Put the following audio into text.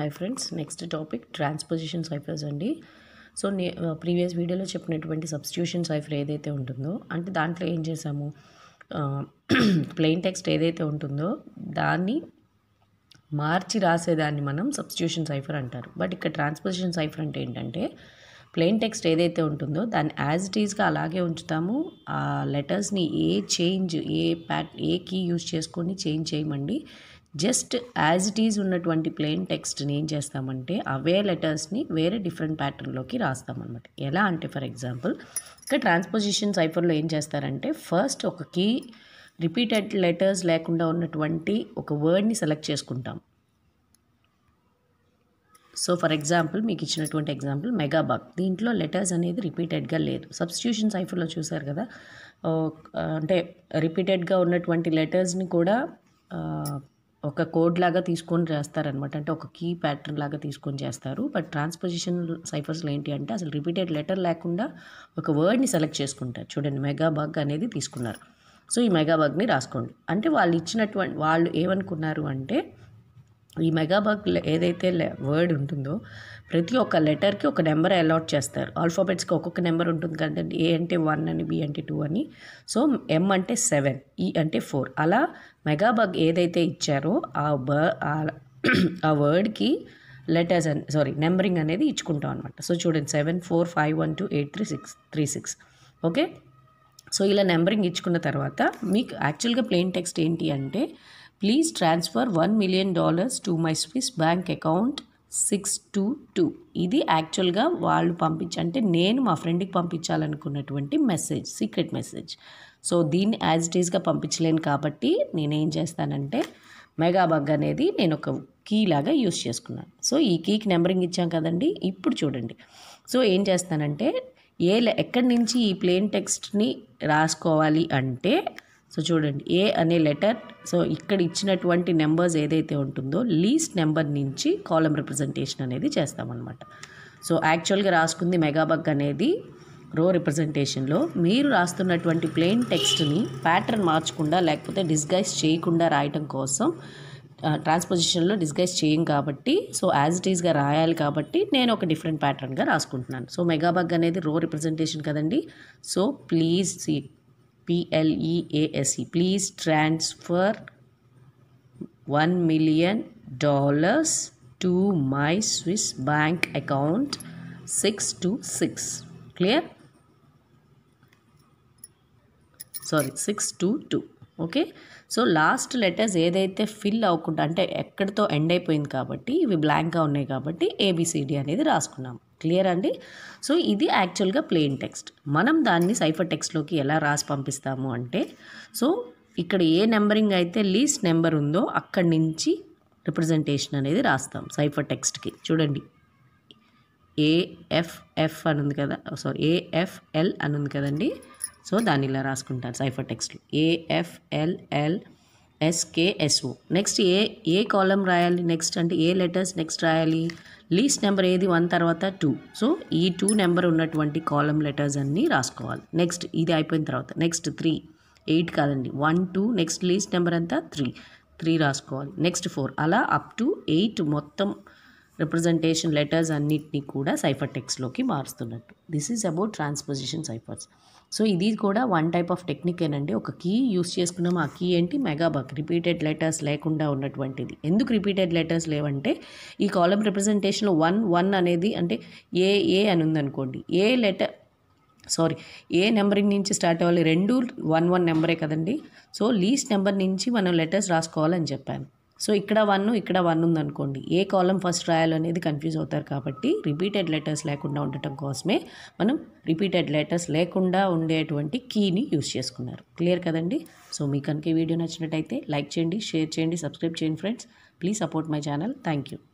hi friends next topic transposition ciphers అండి so నే previous వీడియోలో చెప్పినటువంటి సబ్స్టిట్యూషన్ సైఫర్ ఏదైతే ఉంటుందో అంటే దాంట్లో ఏం చేసాము ప్లెయిన్ టెక్స్ట్ ఏదైతే ఉంటుందో దాన్ని మార్చి రాసేదాన్ని మనం సబ్స్టిట్యూషన్ సైఫర్ అంటారు బట్ ఇక్కడ ట్రాన్స్పోజిషన్ సైఫర్ అంటే ఏంటంటే ప్లెయిన్ టెక్స్ట్ ఏదైతే ఉంటుందో దాన్ని యాజ్ ఇట్ ఈస్గా అలాగే ఉంచుతాము ఆ లెటర్స్ని ఏ చేంజ్ ఏ ప్యాట్ ఏ కీ యూజ్ చేసుకొని చేంజ్ చేయమండి జస్ట్ యాజ్ ఇట్ ఈజ్ ఉన్నటువంటి ప్లెయిన్ టెక్స్ట్ని ఏం చేస్తామంటే అవే లెటర్స్ని వేరే డిఫరెంట్ ప్యాటర్న్లోకి రాస్తామన్నమాట ఎలా అంటే ఫర్ ఎగ్జాంపుల్ ఇక్కడ ట్రాన్స్పోజిషన్ సైఫర్లో ఏం చేస్తారంటే ఫస్ట్ ఒక కీ రిపీటెడ్ లెటర్స్ లేకుండా ఉన్నటువంటి ఒక వర్డ్ని సెలెక్ట్ చేసుకుంటాం సో ఫర్ ఎగ్జాంపుల్ మీకు ఇచ్చినటువంటి ఎగ్జాంపుల్ మెగాబాగ్ దీంట్లో లెటర్స్ అనేది రిపీటెడ్గా లేదు సబ్స్టిట్యూషన్ సైఫర్లో చూసారు కదా అంటే రిపీటెడ్గా ఉన్నటువంటి లెటర్స్ని కూడా ఒక కోడ్ లాగా తీసుకొని చేస్తారనమాట అంటే ఒక కీ ప్యాటర్న్ లాగా తీసుకొని చేస్తారు బట్ ట్రాన్స్పోజిషన్ సైఫర్స్లో ఏంటి అంటే అసలు రిపీటెడ్ లెటర్ లేకుండా ఒక వర్డ్ని సెలెక్ట్ చేసుకుంటారు చూడండి మెగాబాగ్ అనేది తీసుకున్నారు సో ఈ మెగాబాగ్ని రాసుకోండి అంటే వాళ్ళు ఇచ్చినటువంటి వాళ్ళు ఏమనుకున్నారు అంటే ఈ మెగాబాగ్ ఏదైతే వర్డ్ ఉంటుందో ప్రతి ఒక్క లెటర్కి ఒక నెంబర్ అలాట్ చేస్తారు ఆల్ఫాబెట్స్కి ఒక్కొక్క నెంబర్ ఉంటుంది కదండి ఏ అంటే వన్ అని బి అంటే టూ అని సో ఎం అంటే సెవెన్ ఈ అంటే ఫోర్ అలా మెగాబాగ్ ఏదైతే ఇచ్చారో ఆ బ ఆ వర్డ్కి లెటర్స్ అని సారీ నెంబరింగ్ అనేది ఇచ్చుకుంటాం అనమాట సో చూడండి seven four five one two eight three six three six okay so ఇలా నెంబరింగ్ ఇచ్చుకున్న తర్వాత మీకు యాక్చువల్గా ప్లెయిన్ టెక్స్ట్ ఏంటి అంటే please transfer one million dollars to my Swiss bank account six two two ఇది యాక్చువల్గా వాళ్ళు పంపించి అంటే నేను మా ఫ్రెండ్కి పంపించాలనుకున్నటువంటి మెసేజ్ సీక్రెట్ మెసేజ్ సో దీన్ని యాజ్ ఇట్ ఈస్గా పంపించలేను కాబట్టి నేనేం చేస్తానంటే మెగాబగ్ అనేది నేను ఒక కీ లాగా యూస్ చేసుకున్నాను సో ఈ కీకి నెంబరింగ్ ఇచ్చాం కదండి ఇప్పుడు చూడండి సో ఏం చేస్తానంటే ఏ ఎక్కడి నుంచి ఈ ప్లేన్ టెక్స్ట్ని రాసుకోవాలి అంటే సో చూడండి ఏ అనే లెటర్ సో ఇక్కడ ఇచ్చినటువంటి నెంబర్స్ ఏదైతే ఉంటుందో లీస్ట్ నెంబర్ నుంచి కాలం రిప్రజెంటేషన్ అనేది చేస్తామన్నమాట సో యాక్చువల్గా రాసుకుంది మెగాబగ్ అనేది రో రిప్రజెంటేషన్లో మీరు రాస్తున్నటువంటి ప్లెయిన్ టెక్స్ట్ని ప్యాటర్న్ మార్చకుండా లేకపోతే డిస్గైజ్ చేయకుండా రాయటం కోసం ట్రాన్స్పోజిషన్లో డిస్గైజ్ చేయం కాబట్టి సో యాజ్ ఇట్ ఈస్గా రాయాలి కాబట్టి నేను ఒక డిఫరెంట్ ప్యాటర్న్గా రాసుకుంటున్నాను సో మెగాబగ్ అనేది రో రిప్రజెంటేషన్ కదండి so please see P L E A S E please transfer one million dollars to my Swiss bank account six two six clear sorry six two two okay so last letters ఏదైతే fill అవ్వకుండా అంటే ఎక్కడితో end అయిపోయింది కాబట్టి ఇవి బ్లాంక్గా ఉన్నాయి కాబట్టి ఏబిసిడి అనేది రాసుకున్నాం క్లియర్ అండి సో ఇది యాక్చువల్గా ప్లెయిన్ టెక్స్ట్ మనం దాన్ని సైఫర్ టెక్స్ట్లోకి ఎలా రాసి పంపిస్తాము అంటే సో ఇక్కడ ఏ నెంబరింగ్ అయితే లీస్ట్ నెంబర్ ఉందో అక్కడి నుంచి రిప్రజెంటేషన్ అనేది రాస్తాం సైఫర్ టెక్స్ట్కి చూడండి ఏఎఫ్ఎఫ్ అని ఉంది కదా సారీ ఏఎఫ్ఎల్ అని ఉంది కదండి సో దాన్ని ఇలా రాసుకుంటారు సైఫర్ టెక్స్ట్లో ఏఎఫ్ఎల్ఎల్ ఎస్కేఎస్ఓ నెక్స్ట్ ఏ ఏ కాలం రాయాలి నెక్స్ట్ అంటే ఏ లెటర్స్ నెక్స్ట్ రాయాలి లీస్ట్ నెంబర్ ఏది వన్ తర్వాత టూ సో ఈ టూ నెంబర్ ఉన్నటువంటి కాలం లెటర్స్ అన్నీ రాసుకోవాలి నెక్స్ట్ ఇది అయిపోయిన తర్వాత నెక్స్ట్ త్రీ ఎయిట్ కాదండి one two next least number అంతా త్రీ త్రీ రాసుకోవాలి నెక్స్ట్ ఫోర్ అలా అప్ టు ఎయిట్ మొత్తం రిప్రజెంటేషన్ లెటర్స్ అన్నిటినీ కూడా సైఫర్ టెక్స్ట్లోకి మారుస్తున్నట్టు this is about transposition ciphers so ఇది కూడా వన్ టైప్ ఆఫ్ టెక్నిక్ ఏనండి ఒక కీ యూస్ చేసుకున్నాం ఆ కీ ఏంటి మెగాబాక్ రిపీటెడ్ లెటర్స్ లేకుండా ఉన్నటువంటిది ఎందుకు రిపీటెడ్ లెటర్స్ లేవంటే ఈ కాలం రిప్రజెంటేషన్లో వన్ వన్ అనేది అంటే ఏ ఏ అని ఉందనుకోండి A letter sorry A numbering నుంచి స్టార్ట్ అవ్వాలి రెండు వన్ వన్ నెంబరే కదండి సో లీస్ట్ నెంబర్ నుంచి మనం లెటర్స్ రాసుకోవాలని చెప్పాను సో ఇక్కడ వన్ ఇక్కడ వన్ ఉందనుకోండి ఏ కాలం ఫస్ట్ రాయాలనేది కన్ఫ్యూజ్ అవుతారు కాబట్టి రిపీటెడ్ లెటర్స్ లేకుండా ఉండటం కోసమే మనం రిపీటెడ్ లెటర్స్ లేకుండా ఉండేటువంటి కీని యూస్ చేసుకున్నారు క్లియర్ కదండి సో మీకు కనుక ఈ వీడియో నచ్చినట్టయితే లైక్ చేయండి షేర్ చేయండి సబ్స్క్రైబ్ చేయండి friends please support my channel thank you